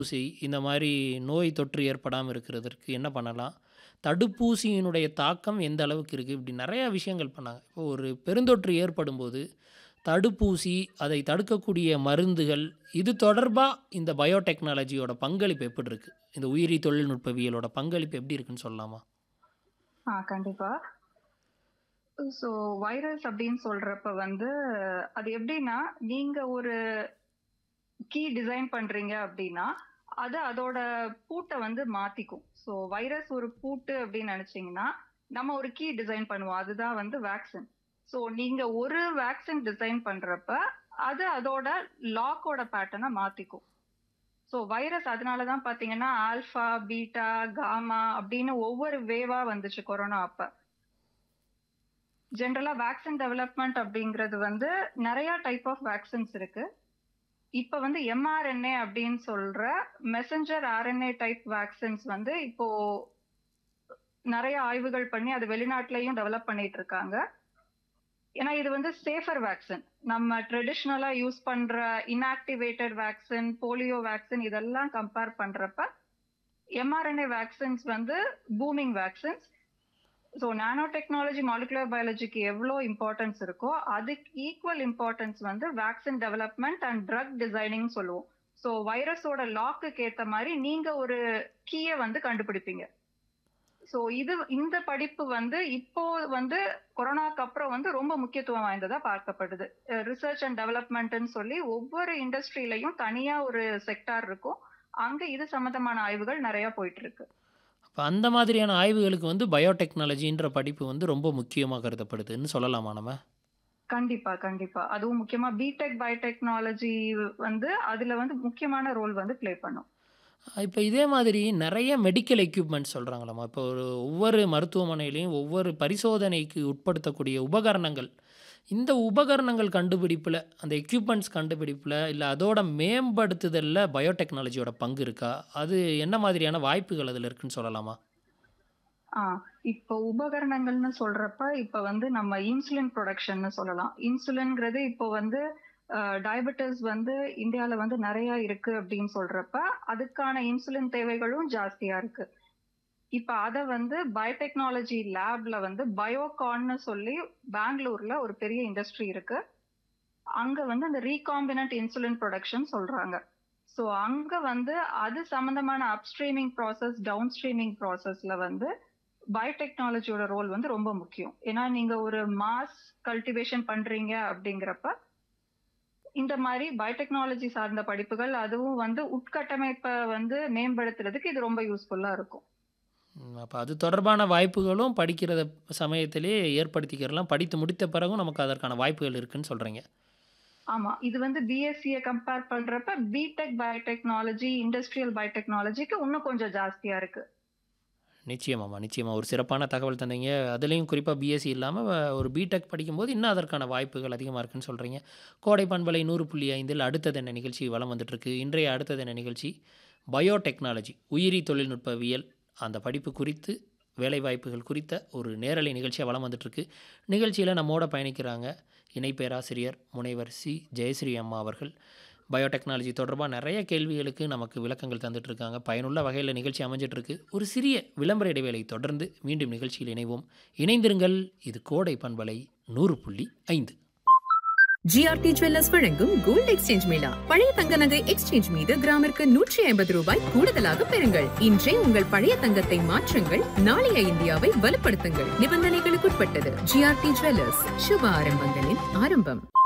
ஊசி இந்த மாதிரி நோய் தொற்று ஏற்படாமல் இருக்கிறதற்கு என்ன பண்ணலாம் தடுப்பூசியினுடைய தாக்கம் எந்த அளவுக்கு இருக்குது இப்படி நிறையா விஷயங்கள் பண்ணாங்க இப்போ ஒரு பெருந்தொற்று ஏற்படும்போது தடுப்பூசி அதை தடுக்கக்கூடிய மருந்துகள் இது தொடர்பாக இந்த பயோடெக்னாலஜியோட பங்களிப்பு எப்படி இருக்குது இந்த உயிரி தொழில்நுட்பவியலோட பங்களிப்பு எப்படி இருக்குன்னு சொல்லலாமா ஆ கண்டிப்பா ஸோ வைரஸ் அப்படின்னு சொல்றப்ப வந்து அது எப்படின்னா நீங்க ஒரு கீ டிசைன் பண்றீங்க அப்படின்னா அது அதோட பூட்டை வந்து மாத்திக்கும் ஸோ வைரஸ் ஒரு பூட்டு அப்படின்னு நினைச்சீங்கன்னா நம்ம ஒரு கீ டிசைன் பண்ணுவோம் அதுதான் வந்து வேக்சின் ஸோ நீங்க ஒரு வேக்சின் டிசைன் பண்றப்ப அது அதோட லாக்கோட பேட்டர்னை மாத்திக்கும் ஸோ வைரஸ் அதனால தான் பார்த்தீங்கன்னா ஆல்ஃபா பீட்டா காமா அப்படின்னு ஒவ்வொரு வேவா வந்துச்சு கொரோனா அப்ப ஜென்ரலா வேக்சின் டெவலப்மெண்ட் அப்படிங்கிறது வந்து நிறைய டைப் ஆஃப் வேக்சின்ஸ் இருக்கு இப்ப வந்து எம்ஆர்என்ஏ அப்படின்னு சொல்ற மெசஞ்சர் ஆர்என்ஏ டைப் வேக்சின்ஸ் வந்து இப்போ நிறைய ஆய்வுகள் பண்ணி அது வெளிநாட்டிலையும் டெவலப் பண்ணிட்டு இருக்காங்க ஏன்னா இது வந்து சேஃபர் வேக்சின் நம்ம ட்ரெடிஷ்னலா யூஸ் பண்ற இன்ஆக்டிவேட்டட் வேக்சின் போலியோ வேக்சின் இதெல்லாம் கம்பேர் பண்றப்ப எம்ஆர்என்ஏ வேக்சின்ஸ் வந்து booming vaccines so nano technology molecular பயாலஜிக்கு எவ்வளோ இம்பார்ட்டன்ஸ் இருக்கோ அதுக்கு ஈக்குவல் இம்பார்ட்டன்ஸ் வந்து vaccine development and drug designing சொல்லுவோம் ஸோ வைரஸோட லாக்குக்கு ஏற்ற மாதிரி நீங்க ஒரு கீயை வந்து கண்டுபிடிப்பீங்க ஸோ இது இந்த படிப்பு வந்து இப்போ வந்து கொரோனாக்கு அப்புறம் வந்து ரொம்ப முக்கியத்துவம் வாய்ந்ததா பார்க்கப்படுது ரிசர்ச் அண்ட் டெவலப்மெண்ட்னு சொல்லி ஒவ்வொரு இண்டஸ்ட்ரியிலையும் தனியா ஒரு செக்டார் இருக்கும் அங்க இது சம்பந்தமான ஆய்வுகள் நிறைய போயிட்டு இருக்கு அப்போ அந்த மாதிரியான ஆய்வுகளுக்கு வந்து பயோடெக்னாலஜின்ற படிப்பு வந்து ரொம்ப முக்கியமாக கருதப்படுதுன்னு சொல்லலாமா நம்ம கண்டிப்பா கண்டிப்பா அதுவும் முக்கியமா பிடெக் பயோடெக்னாலஜி வந்து அதுல வந்து முக்கியமான ரோல் வந்து ப்ளே பண்ணும் இப்போ இதே மாதிரி நிறைய மெடிக்கல் எக்யூப்மெண்ட்ஸ் சொல்கிறாங்களாம்மா இப்போ ஒரு ஒவ்வொரு மருத்துவமனையிலையும் ஒவ்வொரு பரிசோதனைக்கு உட்படுத்தக்கூடிய உபகரணங்கள் இந்த உபகரணங்கள் கண்டுபிடிப்பில் அந்த எக்யூப்மெண்ட்ஸ் கண்டுபிடிப்பில் இல்லை அதோட மேம்படுத்துதலில் பயோடெக்னாலஜியோட பங்கு இருக்கா அது என்ன மாதிரியான வாய்ப்புகள் அதில் இருக்குன்னு சொல்லலாமா ஆ இப்போ உபகரணங்கள்னு சொல்றப்ப இப்ப வந்து நம்ம இன்சுலின் ப்ரொடக்ஷன் சொல்லலாம் இன்சுலின்ங்கிறது இப்போ வந்து டயபெட்டிஸ் வந்து இந்தியால வந்து நிறைய இருக்கு அப்படின்னு சொல்றப்ப அதுக்கான இன்சுலின் தேவைகளும் ஜாஸ்தியா இருக்கு இப்ப அத வந்து பயோடெக்னாலஜி லேப்ல வந்து பயோகான்னு சொல்லி பெங்களூர்ல ஒரு பெரிய இண்டஸ்ட்ரி இருக்கு அங்க வந்து அந்த ரீகாம்பினன்ட் இன்சுலின் ப்ரொடக்ஷன் சொல்றாங்க ஸோ அங்க வந்து அது சம்பந்தமான அப்ஸ்ட்ரீமிங் ப்ராசஸ் டவுன் ஸ்ட்ரீமிங் ப்ராசஸ்ல வந்து பயோடெக்னாலஜியோட ரோல் வந்து ரொம்ப முக்கியம் ஏன்னா நீங்க ஒரு மாஸ் கல்டிவேஷன் பண்றீங்க அப்படிங்கிறப்ப இந்த மாதிரி பயோடெக்னாலஜி சார்ந்த படிப்புகள் அதுவும் வந்து உட்கட்டமைப்பை வந்து மேம்படுத்துறதுக்கு இது ரொம்ப யூஸ்ஃபுல்லா இருக்கும் அப்போ அது தொடர்பான வாய்ப்புகளும் படிக்கிற சமயத்திலே ஏற்படுத்திக்கிறலாம் படித்து முடித்த பிறகும் நமக்கு அதற்கான வாய்ப்புகள் இருக்குன்னு சொல்கிறீங்க ஆமா இது வந்து பிஎஸ்சியை கம்பேர் பண்றப்ப பிடெக் பயோடெக்னாலஜி இண்டஸ்ட்ரியல் பயோடெக்னாலஜிக்கு இன்னும் கொஞ்சம் ஜாஸ்தியா இருக்கு நிச்சயமாம்மா நிச்சயமாக ஒரு சிறப்பான தகவல் தந்தீங்க அதுலேயும் குறிப்பாக பிஎஸ்சி இல்லாமல் ஒரு பிடெக் படிக்கும்போது இன்னும் அதற்கான வாய்ப்புகள் அதிகமாக இருக்குன்னு சொல்கிறீங்க கோடை பண்பலை நூறு புள்ளி ஐந்தில் அடுத்தது என்ன நிகழ்ச்சி வளம் வந்துட்டுருக்கு இன்றைய அடுத்தது என்ன நிகழ்ச்சி பயோடெக்னாலஜி உயிரி தொழில்நுட்பவியல் அந்த படிப்பு குறித்து வேலைவாய்ப்புகள் குறித்த ஒரு நேரலை நிகழ்ச்சியாக வளம் வந்துட்டுருக்கு நிகழ்ச்சியில் நம்மோட பயணிக்கிறாங்க இணை பேராசிரியர் முனைவர் சி ஜெயஸ்ரீ அம்மா அவர்கள் பயோடெக்னாலஜி தொடர்பாக நிறைய கேள்விகளுக்கு நமக்கு விளக்கங்கள் தந்துட்டுருக்காங்க பயனுள்ள வகையில் நிகழ்ச்சி அமைஞ்சிட்ருக்கு ஒரு சிறிய விளம்பர இடைவேளை தொடர்ந்து மீண்டும் நிகழ்ச்சியில் இணைவோம் இணைந்திருங்கள் இது கோடை பண்பலை நூறு புள்ளி ஐந்து ஜிஆர்டி ஜுவல்லர்ஸ் வழங்கும் கோல்ட் எக்ஸ்சேஞ்ச் மேளா பழைய தங்க நகை எக்ஸ்சேஞ்ச் மீது கிராமிற்கு நூற்றி ஐம்பது ரூபாய் கூடுதலாக பெறுங்கள் இன்றே உங்கள் பழைய தங்கத்தை மாற்றுங்கள் நாளைய இந்தியாவை வலுப்படுத்துங்கள் நிபந்தனைகளுக்குட்பட்டது ஜிஆர்டி ஜுவல்லர்ஸ் சுப ஆரம்பங்களின் ஆரம்பம்